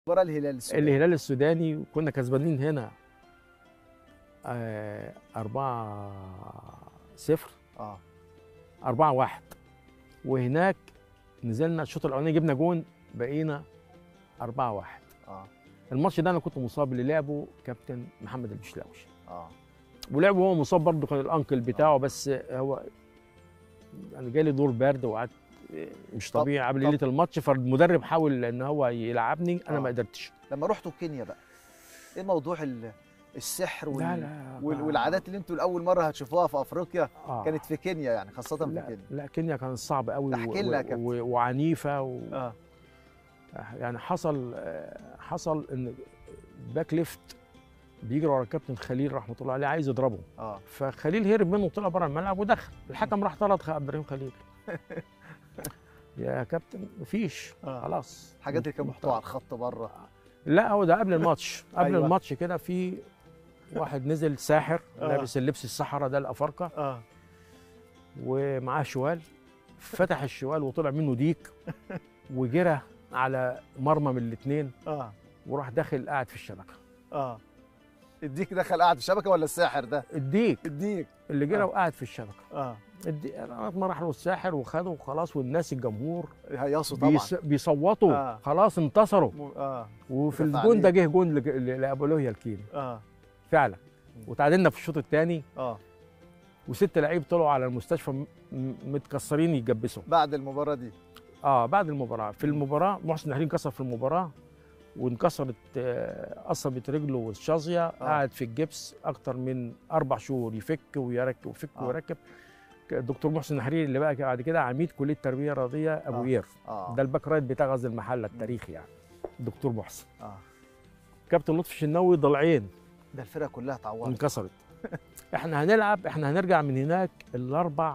مباراه الهلال السوداني الهلال السوداني وكنا كسبانين هنا آه، أربعة صفر اه أربعة واحد وهناك نزلنا الشوط الأولاني جبنا جون بقينا أربعة واحد اه الماتش ده أنا كنت مصاب اللي لعبه كابتن محمد البشلاوي اه ولعبه هو مصاب برضه كان الأنكل بتاعه بس هو يعني جالي دور برد وقعدت مش طب- طبيعي قبل طب- ليله الماتش فالمدرب حاول ان هو يلعبني انا آه. ما قدرتش لما رحتوا كينيا بقى ايه موضوع ال- السحر وال... لا لا وال... ما- والعادات اللي انتوا لاول مره هتشوفوها في افريقيا آه. كانت في كينيا يعني خاصه في لا كينيا لا كينيا كانت صعبه قوي احكي لنا يا كابتن. و... وعنيفه و... اه يعني حصل آه، حصل ان باك ليفت بيجري ورا الكابتن خليل رحمه الله عليه عايز يضربه اه فخليل هرب منه وطلع بره الملعب ودخل الحكم راح طرد خ- عبد الرحيم خليل يا كابتن مفيش آه. خلاص الحاجات اللي كانوا محطوطه على الخط بره لا هو ده قبل الماتش قبل أيوة. أيوة. الماتش كده في واحد نزل ساحر آه. لابس اللبس الصحراء ده الافارقه اه ومعاه شوال فتح الشوال وطلع منه ديك وجرى على مرمى من الاثنين اه وراح داخل قاعد في الشبكه اه الديك دخل قاعد في الشبكه ولا الساحر ده الديك الديك اللي جرى آه. وقعد في الشبكه اه الديك ما راح له الساحر وخده وخلاص والناس الجمهور هيصوا طبعا بيص... بيصوتوا آه. آه. خلاص انتصروا م- اه وفي دفع الجون ده عليه. جه جون لج- ل- لابولوهيا الكيني اه فعلا وتعادلنا في الشوط الثاني اه وست لعيب طلعوا على المستشفى م- م- متكسرين يتجبسوا بعد المباراه دي اه بعد المباراه في المباراه محسن نحرين انكسر في المباراه وانكسرت آه، قصبة رجله والشظية آه. قعد في الجبس أكتر من أربع شهور يفك ويركب ويفك آه. آه. ويركب ك- الدكتور محسن نحرين اللي بقى بعد كده عميد كلية التربية الرياضية أبو آه. قير اه ده الباك رايت بتاع غزل المحلة التاريخي يعني الدكتور محسن اه كابتن لطفي الشناوي ضلعين ده الفرقه كلها اتعورت انكسرت احنا هنلعب احنا هنرجع من هناك الاربع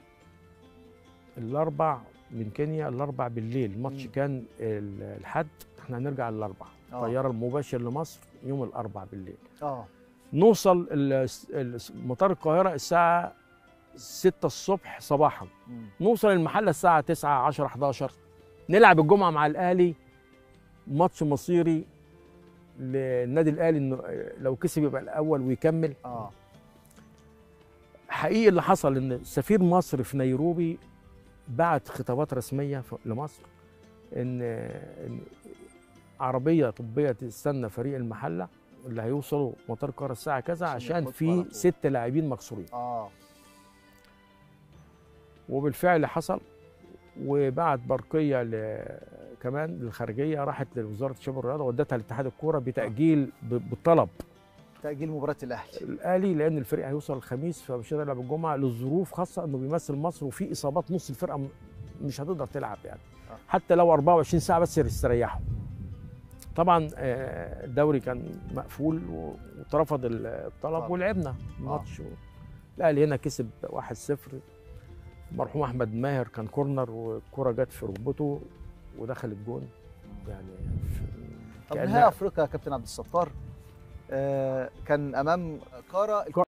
الاربع من كينيا الاربع بالليل الماتش مم. كان ال- الحد احنا هنرجع الاربع آه. طياره المباشر لمصر يوم الاربع بالليل اه نوصل ال- ال- مطار القاهره الساعه 6 الصبح صباحا مم. نوصل المحله الساعه 9 10 11 نلعب الجمعه مع الاهلي ماتش مصيري للنادي الاهلي انه لو كسب يبقى الاول ويكمل اه حقيقي اللي حصل ان سفير مصر في نيروبي بعت خطابات رسميه ف- لمصر ان إن عربيه طبيه تستنى فريق المحله اللي هيوصلوا مطار القاهره الساعه كذا عشان عشان ياخدكوا على في طول. ست لاعبين مكسورين اه وبالفعل حصل وبعت برقيه ل... كمان للخارجيه راحت لوزاره الشباب والرياضه ودتها لاتحاد الكوره بتاجيل ب... بالطلب تاجيل مباراه الاهلي الاهلي لان الفريق هيوصل الخميس فمش هيقدر يلعب الجمعه لظروف خاصه انه بيمثل مصر وفي اصابات نص الفرقه م- مش هتقدر تلعب يعني آه. حتى لو 24 ساعه بس يستريحوا طبعا آه، الدوري كان مقفول و- واترفض ال- الطلب طبعا. ولعبنا الماتش الاهلي هنا كسب 1-0 مرحوم احمد ماهر كان كورنر والكره جت في ركبته ودخل الجون يعني في- طب كأنها- نهائي افريقيا يا كابتن عبد الستار آه كان امام كارا